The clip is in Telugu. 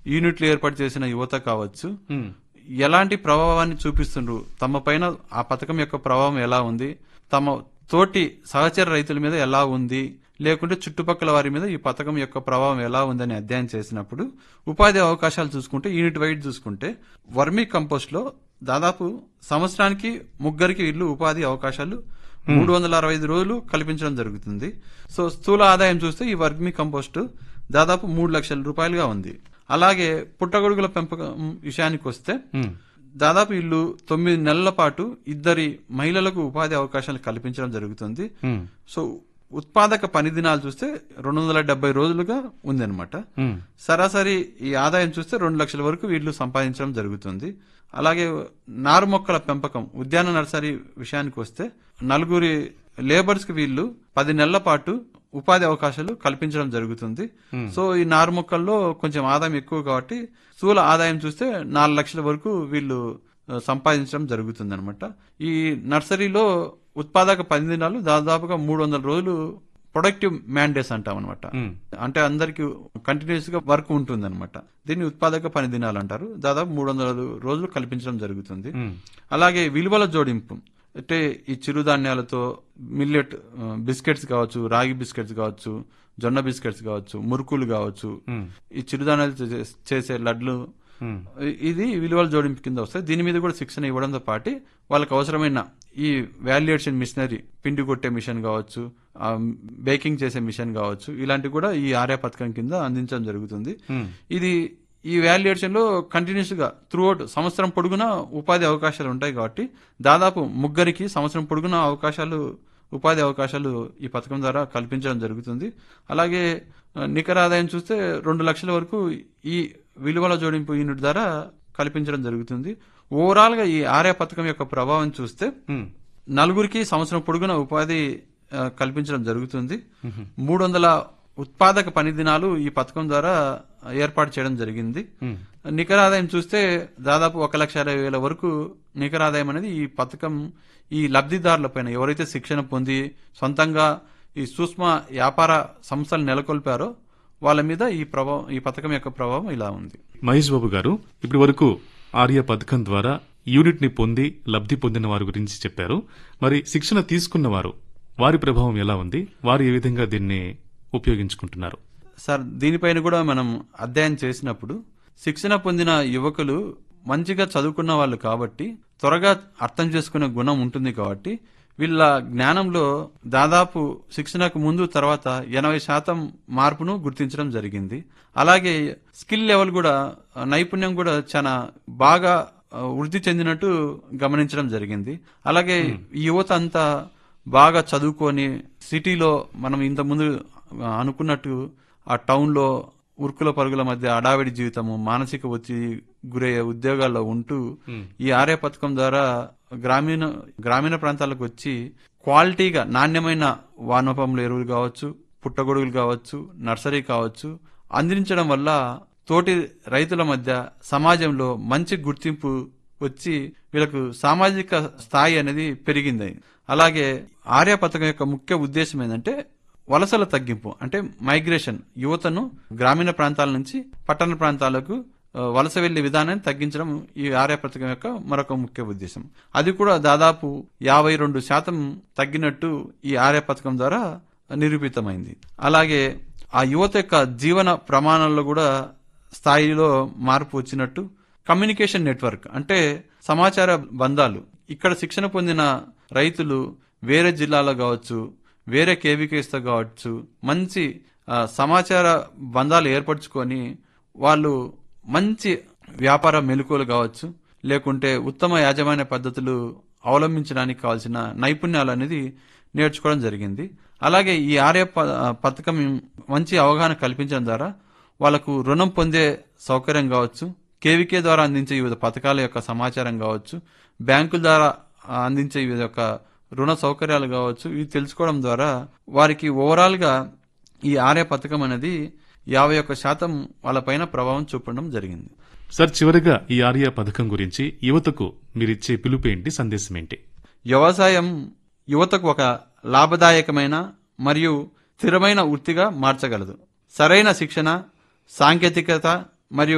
యూనిట్లు ఏర్పాటు చేసిన యువత కావచ్చు ఉమ్, ఎలాంటి ప్రభావాన్ని చూపిస్తుండ్రు తమ పైన ఆ పథకం యొక్క ప్రభావం ఎలా ఉంది తమ తోటి సహచర రైతుల మీద ఎలా ఉంది లేకుంటే చుట్టుపక్కల వారి మీద ఈ పథకం యొక్క ప్రభావం ఎలా ఉందని అధ్యయనం చేసినప్పుడు ఉపాధి అవకాశాలు చూసుకుంటే యూనిట్ వైడ్ చూసుకుంటే వర్మీ కంపోస్ట్ లో దాదాపు సంవత్సరానికి ముగ్గురికి వీళ్ళు ఉపాధి అవకాశాలు మూడు వందల అరవై ఐదు రోజులు కల్పించడం జరుగుతుంది సో స్థూల ఆదాయం చూస్తే ఈ వర్మీ కంపోస్ట్ దాదాపు మూడు లక్షల రూపాయలుగా ఉంది అలాగే పుట్టగొడుగుల పెంపకం విషయానికి వస్తే ఉమ్, దాదాపు వీళ్ళు తొమ్మిది నెలల పాటు ఇద్దరి మహిళలకు ఉపాధి అవకాశాలు కల్పించడం జరుగుతుంది ఉమ్, సో ఉత్పాదక పని దినాలు చూస్తే రెండు వందల డెబ్బై రోజులుగా ఉందన్నమాట ఉమ్, సరాసరి ఈ ఆదాయం చూస్తే రెండు లక్షల వరకు వీళ్ళు సంపాదించడం జరుగుతుంది అలాగే నారు మొక్కల పెంపకం ఉద్యాన నర్సరీ విషయానికి వస్తే నలుగురి లేబర్స్ కి వీళ్ళు పది నెలల పాటు ఉపాధి అవకాశాలు కల్పించడం జరుగుతుంది సో ఈ నారు మొక్కల్లో కొంచెం ఆదాయం ఎక్కువ కాబట్టి స్థూల ఆదాయం చూస్తే నాలుగు లక్షల వరకు వీళ్ళు ఆ, సంపాదించడం జరుగుతుంది అనమాట ఈ నర్సరీలో ఉత్పాదక పని దినాలు దాదాపుగా మూడు వందల రోజులు ప్రొడక్టివ్ మ్యాండేస్ అంటాం అనమాట ఉమ్, అంటే అందరికి కంటిన్యూస్ గా వర్క్ ఉంటుంది అనమాట దీన్ని ఉత్పాదక పని దినాలు అంటారు దాదాపు మూడు వందల రోజులు కల్పించడం జరుగుతుంది ఉమ్, అలాగే విలువల జోడింపు అంటే ఈ చిరుధాన్యాలతో మిల్లెట్ ఆ, బిస్కెట్స్ కావచ్చు రాగి బిస్కెట్స్ కావచ్చు జొన్న బిస్కెట్స్ కావచ్చు మురుకులు కావచ్చు ఉమ్, ఈ చిరుధాన్యాలతో చే- చేసే లడ్లు ఉమ్, ఇది విలువల జోడింపు కింద వస్తాయి దీని మీద కూడా శిక్షణ ఇవ్వడంతో పాటు వాళ్ళకి అవసరమైన ఈ వాల్యుయేషన్ మిషనరీ పిండి కొట్టే మిషన్ కావచ్చు ఆ బేకింగ్ చేసే మిషన్ కావచ్చు ఇలాంటివి కూడా ఈ ఆర్య పథకం కింద అందించడం జరుగుతుంది ఉమ్, ఇది ఈ వాల్యుయేషన్ లో కంటిన్యూస్ గా త్రూఅవుట్ సంవత్సరం పొడుగునా ఉపాధి అవకాశాలు ఉంటాయి కాబట్టి దాదాపు ముగ్గురికి సంవత్సరం పొడుగున అవకాశాలు ఉపాధి అవకాశాలు ఈ పథకం ద్వారా కల్పించడం జరుగుతుంది అలాగే ఆ, నికర ఆదాయం చూస్తే రెండు లక్షల వరకు ఈ విలువల జోడింపు యూనిట్ ద్వారా కల్పించడం జరుగుతుంది ఓవరాల్ గా ఈ ఆర్య పథకం యొక్క ప్రభావం చూస్తే ఉమ్, నలుగురికి సంవత్సరం పొడుగున ఉపాధి ఆ, కల్పించడం జరుగుతుంది మూడు వందల ఉత్పాదక పని దినాలు ఈ పథకం ద్వారా ఏర్పాటు చేయడం జరిగింది ఉమ్, నికర ఆదాయం చూస్తే దాదాపు ఒక లక్ష అరవై వేల వరకు నికర ఆదాయం అనేది ఈ పథకం ఈ లబ్ధిదారుల పైన ఎవరైతే శిక్షణ పొంది సొంతంగా ఈ సూక్ష్మ వ్యాపార సంస్థలు నెలకొల్పారో వాళ్ళ మీద ఈ ప్రభావం ఈ పథకం యొక్క ప్రభావం ఇలా ఉంది మహేష్ బాబు గారు ఇప్పటి వరకు ఆర్య పథకం ద్వారా యూనిట్ ని పొంది లబ్ధి పొందిన వారి గురించి చెప్పారు మరి శిక్షణ తీసుకున్న వారు వారి ప్రభావం ఎలా ఉంది వారు ఏ విధంగా దీన్ని ఉపయోగించుకుంటున్నారు సార్ దీనిపైన కూడా మనం అధ్యయనం చేసినప్పుడు శిక్షణ పొందిన యువకులు మంచిగా చదువుకున్న వాళ్ళు కాబట్టి త్వరగా అర్థం చేసుకునే గుణం ఉంటుంది కాబట్టి వీళ్ళ జ్ఞానంలో దాదాపు శిక్షణకు ముందు తర్వాత ఎనభై శాతం మార్పును గుర్తించడం జరిగింది అలాగే స్కిల్ లెవెల్ కూడా ఆ, నైపుణ్యం కూడా చాలా బాగా ఆ, వృద్ధి చెందినట్టు గమనించడం జరిగింది అలాగే ఈ యువత అంతా బాగా చదువుకొని సిటీలో మనం ఇంత ముందు అనుకున్నట్టు ఆ టౌన్ లో ఉరుకుల పరుగుల మధ్య అడావిడి జీవితము మానసిక ఒత్తిడి గురయ్యే ఉద్యోగాల్లో ఉంటూ ఈ ఆర్య పథకం ద్వారా గ్రామీణ గ్రామీణ ప్రాంతాలకు వచ్చి క్వాలిటీగా నాణ్యమైన వానోపముల ఎరువులు కావచ్చు పుట్టగొడుగులు కావచ్చు నర్సరీ కావచ్చు అందించడం వల్ల తోటి రైతుల మధ్య సమాజంలో మంచి గుర్తింపు వచ్చి వీళ్ళకు సామాజిక స్థాయి అనేది పెరిగింది అలాగే ఆర్య పథకం యొక్క ముఖ్య ఉద్దేశం ఏంటంటే వలసల తగ్గింపు అంటే మైగ్రేషన్ యువతను గ్రామీణ ప్రాంతాల నుంచి పట్టణ ప్రాంతాలకు ఆ, వలస వెళ్లే విధానాన్ని తగ్గించడం ఈ ఆర్య పథకం యొక్క మరొక ముఖ్య ఉద్దేశం అది కూడా దాదాపు యాభై రెండు శాతం తగ్గినట్టు ఈ ఆర్య పథకం ద్వారా నిరూపితమైంది అలాగే ఆ యువత యొక్క జీవన ప్రమాణాల్లో కూడా స్థాయిలో మార్పు వచ్చినట్టు కమ్యూనికేషన్ నెట్వర్క్ అంటే సమాచార బంధాలు ఇక్కడ శిక్షణ పొందిన రైతులు వేరే జిల్లాలో కావచ్చు వేరే కేవీకేస్తో కావచ్చు మంచి ఆ, సమాచార బంధాలు ఏర్పరచుకొని వాళ్ళు మంచి వ్యాపార మెలకువలు కావచ్చు లేకుంటే ఉత్తమ యాజమాన్య పద్ధతులు అవలంబించడానికి కావాల్సిన నైపుణ్యాలు అనేది నేర్చుకోవడం జరిగింది అలాగే ఈ ఆర్య ప- పథకం మంచి అవగాహన కల్పించడం ద్వారా వాళ్ళకు రుణం పొందే సౌకర్యం కావచ్చు కేవీకే ద్వారా అందించే వివిధ పథకాల యొక్క సమాచారం కావచ్చు బ్యాంకుల ద్వారా ఆ, అందించే వివిధ యొక్క రుణ సౌకర్యాలు కావచ్చు ఇవి తెలుసుకోవడం ద్వారా వారికి ఓవరాల్ గా ఈ ఆర్య పథకం అనేది యాభై ఒక్క శాతం వాళ్ళపైన ప్రభావం చూపడం జరిగింది సార్ చివరిగా ఈ ఆర్య పథకం గురించి యువతకు మీరిచ్చే పిలుపు ఏంటి సందేశం ఏంటి వ్యవసాయం యువతకు ఒక లాభదాయకమైన మరియు స్థిరమైన వృత్తిగా మార్చగలదు సరైన శిక్షణ సాంకేతికత మరియు